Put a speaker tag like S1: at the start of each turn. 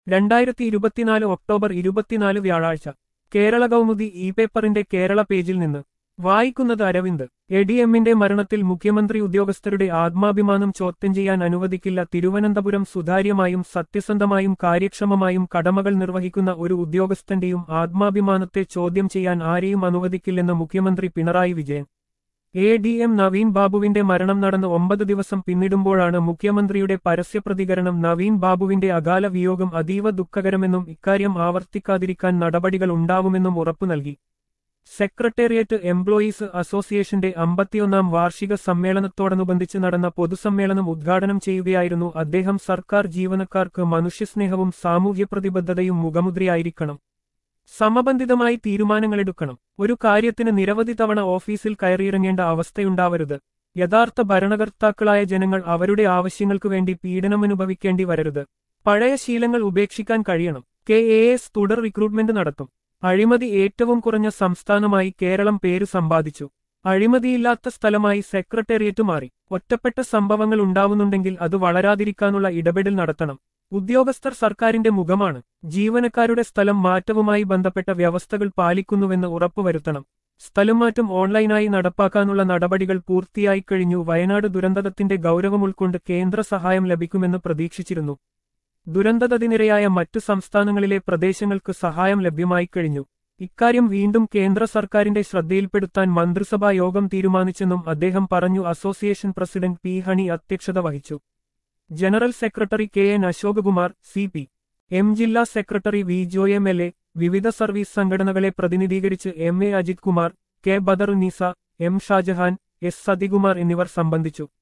S1: രണ്ടായിരത്തി ഇരുപത്തിനാല് ഒക്ടോബർ ഇരുപത്തിനാല് വ്യാഴാഴ്ച കേരള കൗമുദി ഇ പേപ്പറിന്റെ കേരള പേജിൽ നിന്ന് വായിക്കുന്നത് അരവിന്ദ് എഡിഎമ്മിന്റെ മരണത്തിൽ മുഖ്യമന്ത്രി ഉദ്യോഗസ്ഥരുടെ ആത്മാഭിമാനം ചോദ്യം ചെയ്യാൻ അനുവദിക്കില്ല തിരുവനന്തപുരം സുതാര്യമായും സത്യസന്ധമായും കാര്യക്ഷമമായും കടമകൾ നിർവഹിക്കുന്ന ഒരു ഉദ്യോഗസ്ഥന്റെയും ആത്മാഭിമാനത്തെ ചോദ്യം ചെയ്യാൻ ആരെയും അനുവദിക്കില്ലെന്ന് മുഖ്യമന്ത്രി Pinarayi Vijayan A D M Naveen ബാബുവിന്റെ മരണം നടന്ന് ഒമ്പത് ദിവസം പിന്നിടുമ്പോഴാണ് മുഖ്യമന്ത്രിയുടെ പരസ്യപ്രതികരണം നവീൻ ബാബുവിന്റെ അകാല വിയോഗം അതീവ ദുഃഖകരമെന്നും ഇക്കാര്യം ആവർത്തിക്കാതിരിക്കാൻ നടപടികൾ ഉണ്ടാവുമെന്നും ഉറപ്പു നൽകി സെക്രട്ടേറിയറ്റ് എംപ്ലോയീസ് അസോസിയേഷന്റെ അമ്പത്തിയൊന്നാം വാർഷിക സമ്മേളനത്തോടനുബന്ധിച്ച് നടന്ന പൊതുസമ്മേളനം ഉദ്ഘാടനം ചെയ്യുകയായിരുന്നു അദ്ദേഹം സർക്കാർ ജീവനക്കാർക്ക് മനുഷ്യസ്നേഹവും സാമൂഹ്യ പ്രതിബദ്ധതയും മുഖമുദ്രയായിരിക്കണം സമബന്ധിതമായി തീരുമാനങ്ങളെടുക്കണം ഒരു കാര്യത്തിന് നിരവധി തവണ ഓഫീസിൽ കയറിയിറങ്ങേണ്ട അവസ്ഥയുണ്ടാവരുത് യഥാർത്ഥ ഭരണകർത്താക്കളായ ജനങ്ങൾ അവരുടെ ആവശ്യങ്ങൾക്കു വേണ്ടി പീഡനമനുഭവിക്കേണ്ടി വരരുത് പഴയ ശീലങ്ങൾ ഉപേക്ഷിക്കാൻ കഴിയണം കെ എ എസ് തുടർ റിക്രൂട്ട്മെന്റ് നടത്തും അഴിമതി ഏറ്റവും കുറഞ്ഞ സംസ്ഥാനമായി കേരളം പേര് സമ്പാദിച്ചു അഴിമതിയില്ലാത്ത സ്ഥലമായി സെക്രട്ടേറിയറ്റ് മാറി ഒറ്റപ്പെട്ട സംഭവങ്ങൾ ഉണ്ടാവുന്നുണ്ടെങ്കിൽ അത് വളരാതിരിക്കാനുള്ള ഇടപെടൽ നടത്തണം ഉദ്യോഗസ്ഥർ സർക്കാരിന്റെ മുഖമാണ് ജീവനക്കാരുടെ സ്ഥലം മാറ്റവുമായി ബന്ധപ്പെട്ട വ്യവസ്ഥകൾ പാലിക്കുന്നുവെന്ന് ഉറപ്പുവരുത്തണം സ്ഥലം മാറ്റം ഓൺലൈനായി നടപ്പാക്കാനുള്ള നടപടികൾ പൂർത്തിയായി കഴിഞ്ഞു വയനാട് ദുരന്തത്തിന്റെ ഗൗരവം ഉൾക്കൊണ്ട് കേന്ദ്ര സഹായം ലഭിക്കുമെന്ന് പ്രതീക്ഷിച്ചിരുന്നു ദുരന്തതതിനിരയായ മറ്റു സംസ്ഥാനങ്ങളിലെ പ്രദേശങ്ങൾക്ക് സഹായം ലഭ്യമായി കഴിഞ്ഞു ഇക്കാര്യം വീണ്ടും കേന്ദ്ര സർക്കാരിന്റെ ശ്രദ്ധയിൽപ്പെടുത്താൻ മന്ത്രിസഭാ യോഗം തീരുമാനിച്ചെന്നും അദ്ദേഹം പറഞ്ഞു അസോസിയേഷൻ പ്രസിഡന്റ് പി ഹണി അധ്യക്ഷത വഹിച്ചു general secretary K N Ashokakumar C P M ജില്ലാ secretary V Joy M L A വിവിധ സർവീസ് സംഘടനകളെ പ്രതിനിധീകരിച്ച് M A Ajith Kumar K Badarunnisa M Shajahan S Sathikumar എന്നിവർ സംബന്ധിച്ചു